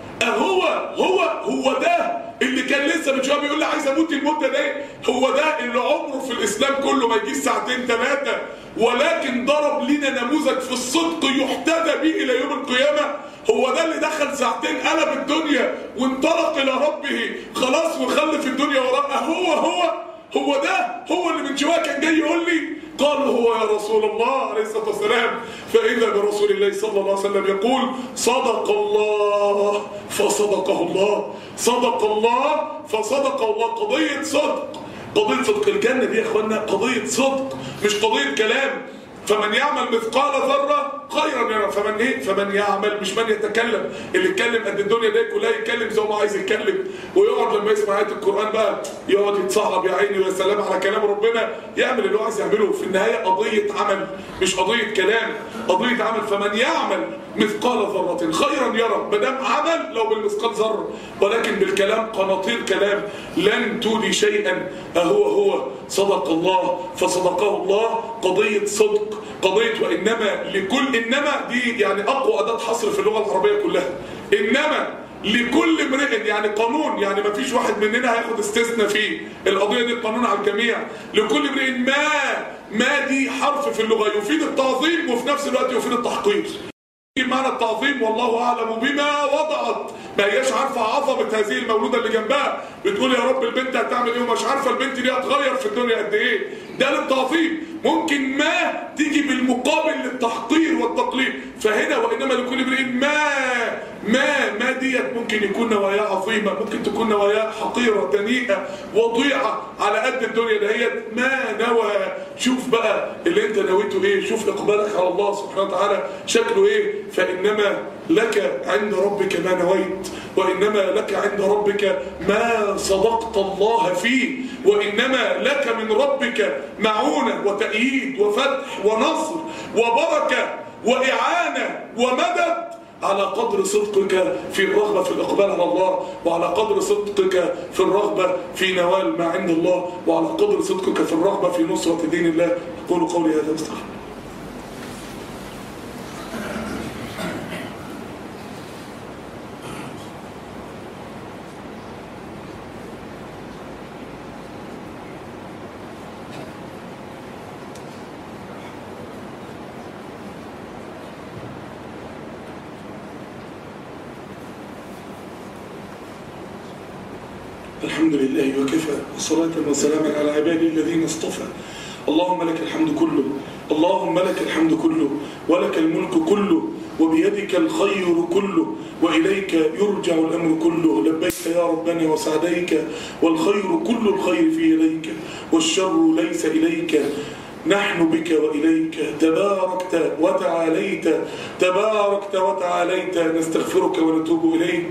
هو هو هو ده اللي كان لسه من شويه بيقول لي عايز اموت المده دي هو ده اللي عمره في الاسلام كله ما يجيش ساعتين ثلاثه ولكن ضرب لنا نموذج في الصدق يحتذى به الى يوم القيامه هو ده اللي دخل ساعتين قلب الدنيا وانطلق الى ربه خلاص وخلف الدنيا وراه هو هو هو ده هو اللي من شويه كان جاي يقول لي قال هو يا رسول الله عليه الصلاة والسلام فإذا برسول الله صلى الله عليه وسلم يقول صدق الله فصدقه الله صدق الله فصدق الله قضية صدق قضية صدق الجنة دي يا اخوانا قضية صدق مش قضية كلام فمن يعمل مثقال ذرة خيرا يرى فمن ايه فمن يعمل مش من يتكلم اللي يتكلم قد الدنيا دي كلها يتكلم زي ما عايز يتكلم ويقعد لما يسمع آية القرآن بقى يقعد يتصعب يا عيني ويا سلام على كلام ربنا يعمل اللي هو عايز يعمله في النهاية قضية عمل مش قضية كلام قضية عمل فمن يعمل مثقال ذرة خيرا يرى ما دام عمل لو بالمثقال ذرة ولكن بالكلام قناطير كلام لن تولي شيئا أهو هو صدق الله فصدقه الله قضية صدق قضية وإنما لكل إنما دي يعني أقوى أداة حصر في اللغة العربية كلها إنما لكل امرئ يعني قانون يعني ما فيش واحد مننا هياخد استثناء فيه القضية دي قانون على الجميع لكل امرئ ما ما دي حرف في اللغة يفيد التعظيم وفي نفس الوقت يفيد التحقير معنى التعظيم والله اعلم بما وضعت ما هياش عارفه عظمه هذه المولوده اللي جنبها بتقول يا رب البنت هتعمل ايه ومش عارفه البنت دي هتغير في الدنيا قد ايه ده للتعظيم ممكن ما تيجي بالمقابل للتحقير والتقليد فهنا وانما لكل امرئ ما ما ما ديت ممكن يكون نواياه عظيمه ممكن تكون نواياه حقيره دنيئه وضيعه على قد الدنيا دهيت ما نوى شوف بقى اللي انت نويته ايه شوف اقبالك على الله سبحانه وتعالى شكله ايه فانما لك عند ربك ما نويت وإنما لك عند ربك ما صدقت الله فيه وإنما لك من ربك معونة وتأييد وفتح ونصر وبركة وإعانة ومدد على قدر صدقك في الرغبة في الإقبال على الله وعلى قدر صدقك في الرغبة في نوال ما عند الله وعلى قدر صدقك في الرغبة في نصرة دين الله قولوا قولي هذا واستغفر الحمد لله وكفى وصلاة وسلاما على عبادي الذين اصطفى اللهم لك الحمد كله اللهم لك الحمد كله ولك الملك كله وبيدك الخير كله وإليك يرجع الأمر كله لبيك يا ربنا وسعديك والخير كل الخير في يديك والشر ليس إليك نحن بك وإليك تباركت وتعاليت تباركت وتعاليت نستغفرك ونتوب إليك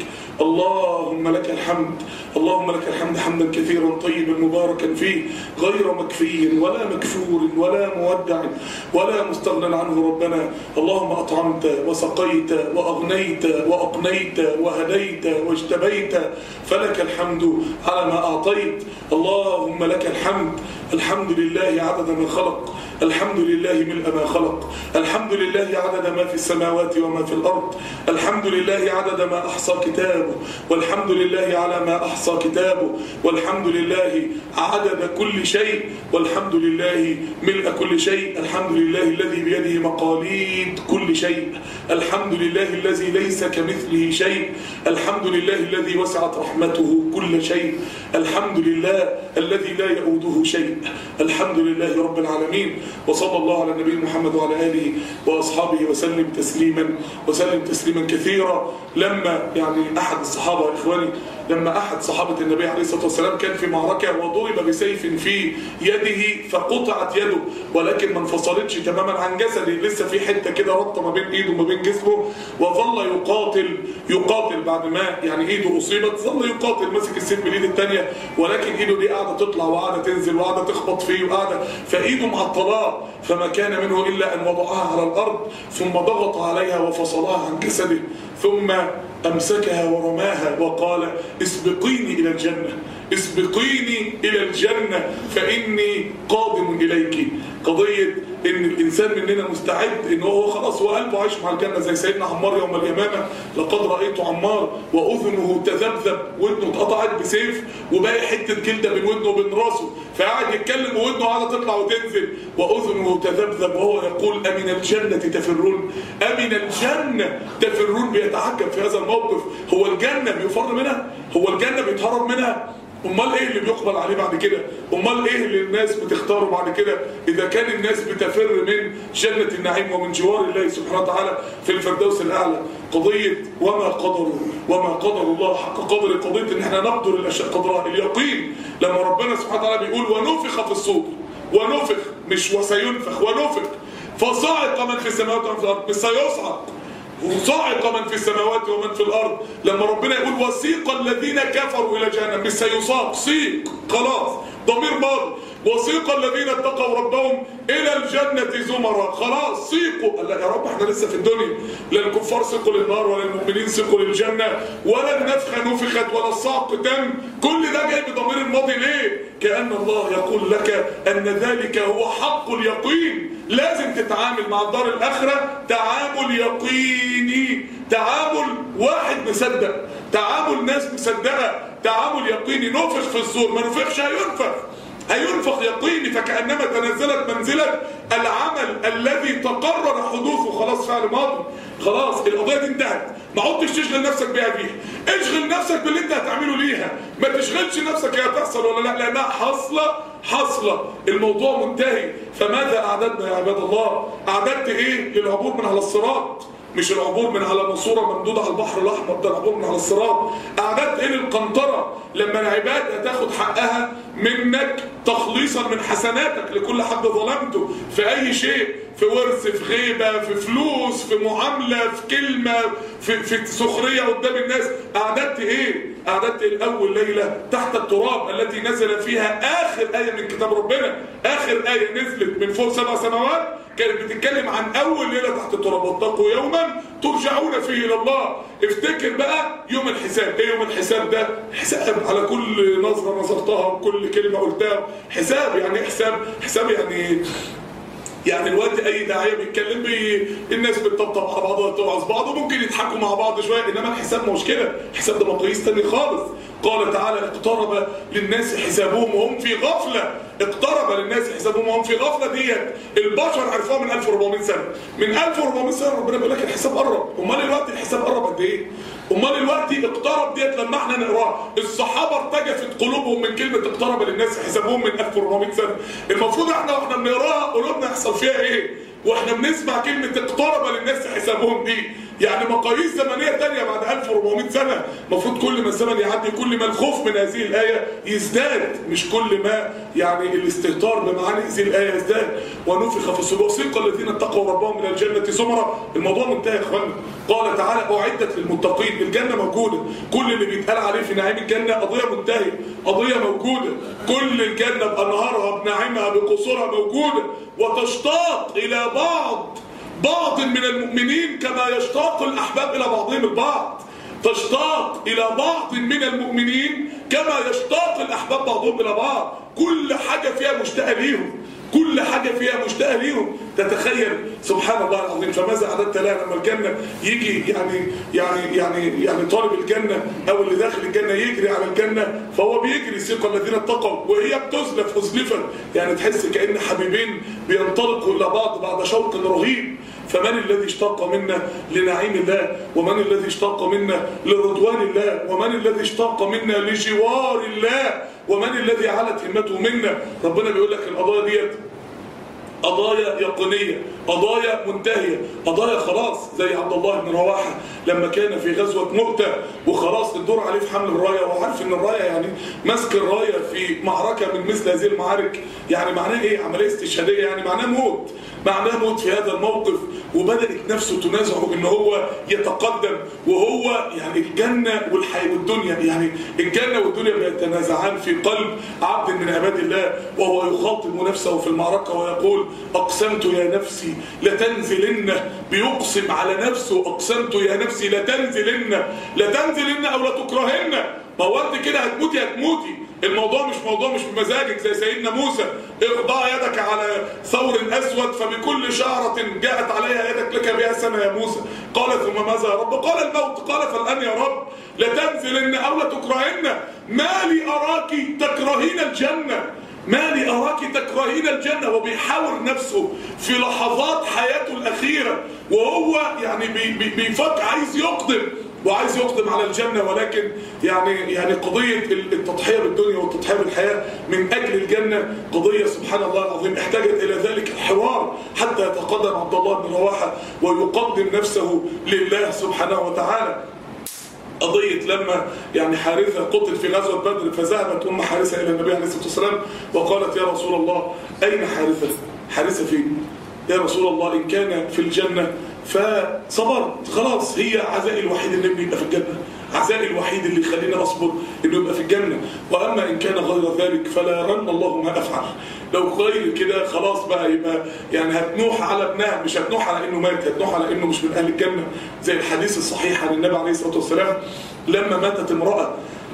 اللهم لك الحمد اللهم لك الحمد حمدا كثيرا طيبا مباركا فيه غير مكفي ولا مكفور ولا مودع ولا مستغنى عنه ربنا اللهم أطعمت وسقيت وأغنيت وأقنيت وهديت واجتبيت فلك الحمد على ما أعطيت اللهم لك الحمد الحمد لله عدد ما خلق الحمد لله ملء ما خلق الحمد لله عدد ما في السماوات وما في الأرض الحمد لله عدد ما أحصى كتابه والحمد لله على ما أحصى كتابه والحمد لله عدد كل شيء والحمد لله ملء كل شيء الحمد لله الذي بيده مقاليد كل شيء الحمد لله الذي ليس كمثله شيء الحمد لله الذي وسعت رحمته كل شيء الحمد لله الذي لا يؤوده شيء الحمد لله رب العالمين وصلى الله على النبي محمد وعلى آله وأصحابه وسلم تسليما وسلم تسليما كثيرا لما يعني أحد الصحابة إخواني لما أحد صحابة النبي عليه الصلاة والسلام كان في معركة وضرب بسيف في يده فقطعت يده ولكن ما انفصلتش تماما عن جسده لسه في حتة كده ربطة ما بين إيده وما بين جسمه وظل يقاتل يقاتل بعد ما يعني إيده أصيبت ظل يقاتل ماسك السيف بالإيد الثانية ولكن إيده دي قاعدة تطلع وقاعدة تنزل وقاعدة تخبط فيه وقاعدة فإيده معطلاه فما كان منه إلا أن وضعها على الأرض ثم ضغط عليها وفصلها عن جسده ثم أمسكها ورماها وقال اسبقيني إلى الجنة اسبقيني إلى الجنة فإني قادم إليك قضية إن الإنسان مننا مستعد إن هو خلاص هو قلبه عايش مع الجنة زي سيدنا عمار يوم اليمامة لقد رأيت عمار وأذنه تذبذب ودنه اتقطعت بسيف وباقي حتة جلدة بين ودنه وبين راسه فقعد يتكلم وودنه قاعدة تطلع وتنزل وأذنه تذبذب وهو يقول أمن الجنة تفرون أمن الجنة تفرون بيتعجب في هذا الموقف هو الجنة بيفر منها هو الجنة بيتهرب منها امال ايه اللي بيقبل عليه بعد كده امال ايه اللي الناس بتختاره بعد كده اذا كان الناس بتفر من جنة النعيم ومن جوار الله سبحانه وتعالى في الفردوس الاعلى قضية وما قدروا وما قدر الله حق قدر قضية ان احنا نقدر الاشياء قدرها اليقين لما ربنا سبحانه وتعالى بيقول ونفخ في الصور ونفخ مش وسينفخ ونفخ فصعق من في السماوات ومن في الارض مش سيصعق وصاعق من في السماوات ومن في الارض لما ربنا يقول وسيق الذين كفروا الى جهنم مش سيصاق سيق خلاص ضمير ماضي وسيق الذين اتقوا ربهم الى الجنه زمرا خلاص سيقوا قال لا يا رب احنا لسه في الدنيا لا الكفار سيقوا للنار ولا المؤمنين سيقوا للجنه ولا النفخه نفخت ولا الصعق تم كل ده جاي بضمير الماضي ليه كان الله يقول لك ان ذلك هو حق اليقين لازم تتعامل مع الدار الاخره تعامل يقيني تعامل واحد مصدق تعامل ناس مصدقه تعامل يقيني نفخ في الصور ما نفخش هينفخ هينفخ يقيني فكأنما تنزلت منزلة العمل الذي تقرر حدوثه خلاص فعل ماضي خلاص القضية دي انتهت ما عدتش تشغل نفسك بيها بيها اشغل نفسك باللي انت هتعمله ليها ما تشغلش نفسك هي هتحصل ولا لا لانها حاصلة حاصلة الموضوع منتهي فماذا اعددنا يا عباد الله اعددت ايه للعبور من على الصراط مش العبور من على ماسوره ممدوده على البحر الاحمر ده العبور من على الصراط اعداد ايه للقنطره لما العباد هتاخد حقها منك تخليصا من حسناتك لكل حد ظلمته في اي شيء في ورث في غيبه في فلوس في معامله في كلمه في في سخريه قدام الناس اعددت ايه اعددت الاول ليله تحت التراب التي نزل فيها اخر ايه من كتاب ربنا اخر ايه نزلت من فوق سبع سماوات كانت بتتكلم عن اول ليله تحت التراب واتقوا يوما ترجعون فيه الى الله افتكر بقى يوم الحساب ايه يوم الحساب ده حساب على كل نظره نظرتها وكل كلمه قلتها حساب يعني ايه حساب حساب يعني يعني الوقت اي داعيه بيتكلم بي الناس بتطبطب على بعضها وتوعظ بعض وممكن يضحكوا مع بعض شويه انما الحساب مش كده الحساب ده مقاييس تاني خالص قال تعالى اقترب للناس حسابهم وهم في غفله اقترب للناس حسابهم وهم في غفله ديت البشر عرفوها من 1400 سنه من 1400 سنه ربنا بيقول لك الحساب قرب امال الوقت الحساب قرب قد ايه امال الوقت اقترب ديت لما احنا نقراها الصحابه ارتجفت قلوبهم من كلمه اقترب للناس حسابهم من 1400 سنه المفروض احنا واحنا بنقراها قلوبنا يحصل فيها ايه واحنا بنسمع كلمه اقترب للناس حسابهم دي يعني مقاييس زمنيه تانية بعد 1400 سنه المفروض كل ما الزمن يعدي كل ما الخوف من هذه الايه يزداد مش كل ما يعني الاستهتار بمعاني هذه الايه يزداد ونفخ في الصور وسيق الذين اتقوا ربهم الى الجنه زمرا الموضوع منتهي يا اخوانا قال تعالى اعدت للمتقين الجنه موجوده كل اللي بيتقال عليه في نعيم الجنه قضيه منتهيه قضيه موجوده كل الجنه بانهارها بنعيمها بقصورها موجوده وتشتاق الى بعض بعض من المؤمنين كما يشتاق الأحباب إلى بعضهم البعض تشتاق إلى بعض من المؤمنين كما يشتاق الأحباب بعضهم إلى بعض كل حاجة فيها مشتاقة ليهم كل حاجة فيها مشتاقة ليهم تتخيل سبحان الله العظيم فماذا عددت لها لما الجنة يجي يعني يعني يعني يعني طالب الجنة أو اللي داخل الجنة يجري على الجنة فهو بيجري سيق الذين اتقوا وهي بتزلف أزلفا يعني تحس كأن حبيبين بينطلقوا إلى بعض بعد شوق رهيب فمن الذي اشتاق منا لنعيم الله ومن الذي اشتاق منا لرضوان الله ومن الذي اشتاق منا لجوار الله ومن الذي علت همته منا ربنا بيقول لك القضايا ديت قضايا يقينية قضايا منتهية قضايا خلاص زي عبد الله بن رواحة لما كان في غزوة مؤتة وخلاص الدور عليه في حمل الراية وهو عارف ان الراية يعني ماسك الراية في معركة من مثل هذه المعارك يعني معناه ايه عملية استشهادية يعني معناه موت معناه موت في هذا الموقف وبدأت نفسه تنازعه ان هو يتقدم وهو يعني الجنة والحي والدنيا يعني الجنة والدنيا بيتنازعان في قلب عبد من عباد الله وهو يخاطب نفسه في المعركة ويقول أقسمت يا نفسي لتنزلن بيقسم على نفسه أقسمت يا نفسي لتنزلن لتنزلن أو لتكرهن ما هو انت كده هتموتي هتموتي الموضوع مش موضوع مش بمزاجك زي سيدنا موسى اخضع يدك على ثور اسود فبكل شعرة جاءت عليها يدك لك بها سنة يا موسى قال ثم ماذا يا رب قال الموت قال فالان يا رب لتنزلن او لتكرهن ما لي اراك تكرهين الجنة ما لي أراك تكرهين الجنة وبيحاور نفسه في لحظات حياته الأخيرة وهو يعني بي بي بيفكر عايز يقدم وعايز يقدم على الجنة ولكن يعني يعني قضية التضحية بالدنيا والتضحية بالحياة من أجل الجنة قضية سبحان الله العظيم احتاجت إلى ذلك الحوار حتى يتقدم عبد الله بن رواحة ويقدم نفسه لله سبحانه وتعالى قضية لما يعني حارثة قتل في غزوة بدر فذهبت أم حارثة إلى النبي عليه الصلاة والسلام وقالت يا رسول الله أين حارثة؟ حارثة فين؟ يا رسول الله إن كان في الجنة فصبرت خلاص هي عزائي الوحيد اللي ابني يبقى في الجنة عزائي الوحيد اللي يخليني أصبر إنه يبقى في الجنة وأما إن كان غير ذلك فلا يرن الله ما أفعل لو غير كده خلاص بقى يبقى يعني هتنوح على ابنها مش هتنوح على إنه مات هتنوح على إنه مش من أهل الجنة زي الحديث الصحيح عن النبي عليه الصلاة والسلام لما ماتت امرأة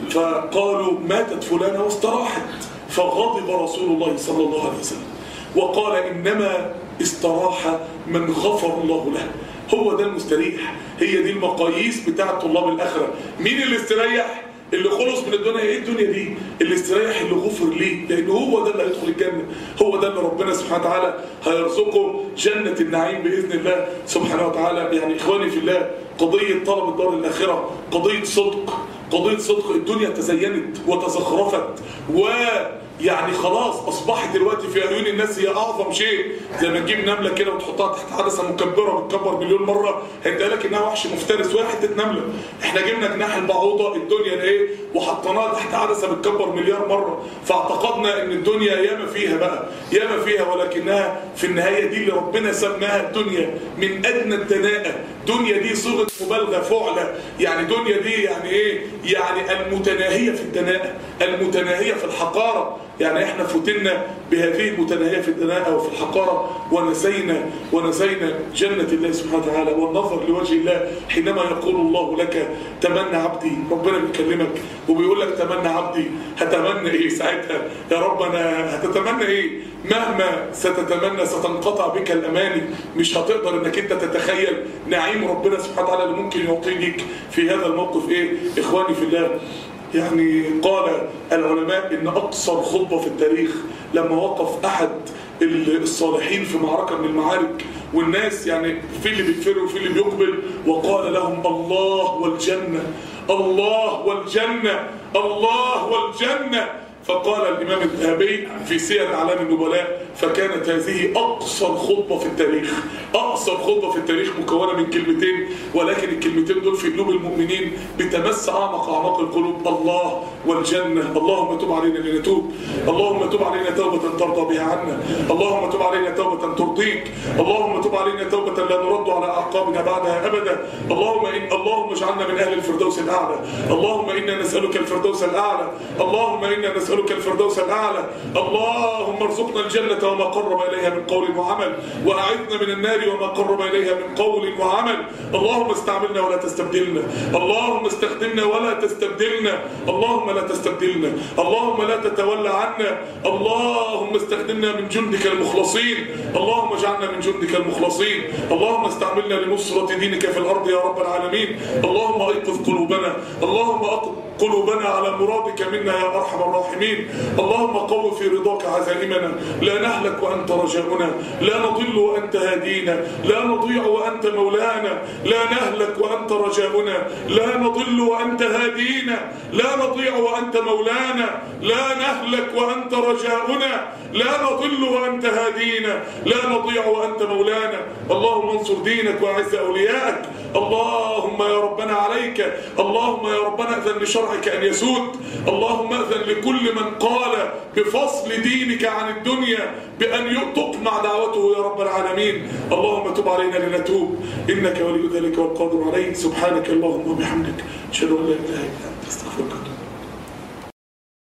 فقالوا ماتت فلانة واستراحت فغضب رسول الله صلى الله عليه وسلم وقال إنما استراح من غفر الله له هو ده المستريح هي دي المقاييس بتاعة طلاب الآخرة مين اللي استريح اللي خلص من الدنيا ايه الدنيا دي اللي استريح اللي غفر ليه لان هو ده اللي هيدخل الجنه هو ده اللي ربنا سبحانه وتعالى هيرزقه جنه النعيم باذن الله سبحانه وتعالى يعني اخواني في الله قضيه طلب الدار الاخره قضيه صدق قضيه صدق الدنيا تزينت وتزخرفت و يعني خلاص اصبحت دلوقتي في عيون الناس هي اعظم شيء زي ما تجيب نمله كده وتحطها تحت عدسه مكبره بتكبر مليون مره هيبقى لك انها وحش مفترس وهي حته نمله احنا جبنا جناح البعوضه الدنيا ايه وحطيناها تحت عدسه بتكبر مليار مره فاعتقدنا ان الدنيا ياما فيها بقى ياما فيها ولكنها في النهايه دي اللي ربنا سماها الدنيا من ادنى الدناءه دنيا دي صيغه مبالغه فعله يعني دنيا دي يعني ايه يعني المتناهيه في الدناءه المتناهيه في الحقاره يعني احنا فتنا بهذه المتناهيه في الدناءه وفي الحقاره ونسينا ونسينا جنه الله سبحانه وتعالى والنظر لوجه الله حينما يقول الله لك تمنى عبدي ربنا بيكلمك وبيقول لك تمنى عبدي هتمنى ايه ساعتها يا رب انا هتتمنى ايه مهما ستتمنى ستنقطع بك الاماني مش هتقدر انك انت تتخيل نعيم ربنا سبحانه وتعالى اللي ممكن يعطيه ليك في هذا الموقف ايه اخواني في الله يعني قال العلماء ان اقصر خطبه في التاريخ لما وقف احد الصالحين في معركه من المعارك والناس يعني في اللي بيكفروا وفي اللي بيقبل وقال لهم الله والجنه الله والجنه الله والجنه فقال الإمام الذهبي في سير أعلام النبلاء فكانت هذه أقصر خطبة في التاريخ أقصر خطبة في التاريخ مكونة من كلمتين ولكن الكلمتين دول في قلوب المؤمنين بتمس أعمق أعماق القلوب الله والجنة اللهم تب علينا لنتوب اللهم تب علينا توبة ترضى بها عنا اللهم تب علينا توبة ترضيك اللهم تب علينا توبة لا نرد على أعقابنا بعدها أبدا اللهم إن اللهم اجعلنا من أهل الفردوس الأعلى اللهم إنا نسألك الفردوس الأعلى اللهم إنا نسألك الفردوس الأعلى اللهم ارزقنا الجنة وما قرب إليها من قول وعمل وأعذنا من النار وما قرب إليها من قول وعمل اللهم استعملنا ولا تستبدلنا اللهم استخدمنا ولا تستبدلنا اللهم لا تستبدلنا اللهم لا تتولى عنا اللهم استخدمنا من جندك المخلصين اللهم اجعلنا من جندك المخلصين اللهم استعملنا لنصرة دينك في الأرض يا رب العالمين اللهم أيقظ قلوبنا اللهم أيقظ قلوبنا على مرادك منا يا أرحم الراحمين اللهم قو في رضاك عزائمنا لا نهلك وأنت رجاؤنا لا نضل وأنت هادينا لا نضيع وأنت مولانا لا نهلك وأنت رجاؤنا لا نضل وأنت هادينا لا نضيع وأنت مولانا لا نهلك وأنت رجاؤنا لا نضل وأنت هادينا لا نضيع وأنت مولانا اللهم انصر دينك وأعز أوليائك اللهم يا ربنا عليك اللهم يا ربنا أذن لشرعك أن يسود اللهم أذن لكل من قال بفصل دينك عن الدنيا بأن تقمع دعوته يا رب العالمين اللهم تب علينا لنتوب إنك ولي ذلك والقادر عليه سبحانك اللهم وبحمدك أشهد أن لا إله إلا أنت أستغفرك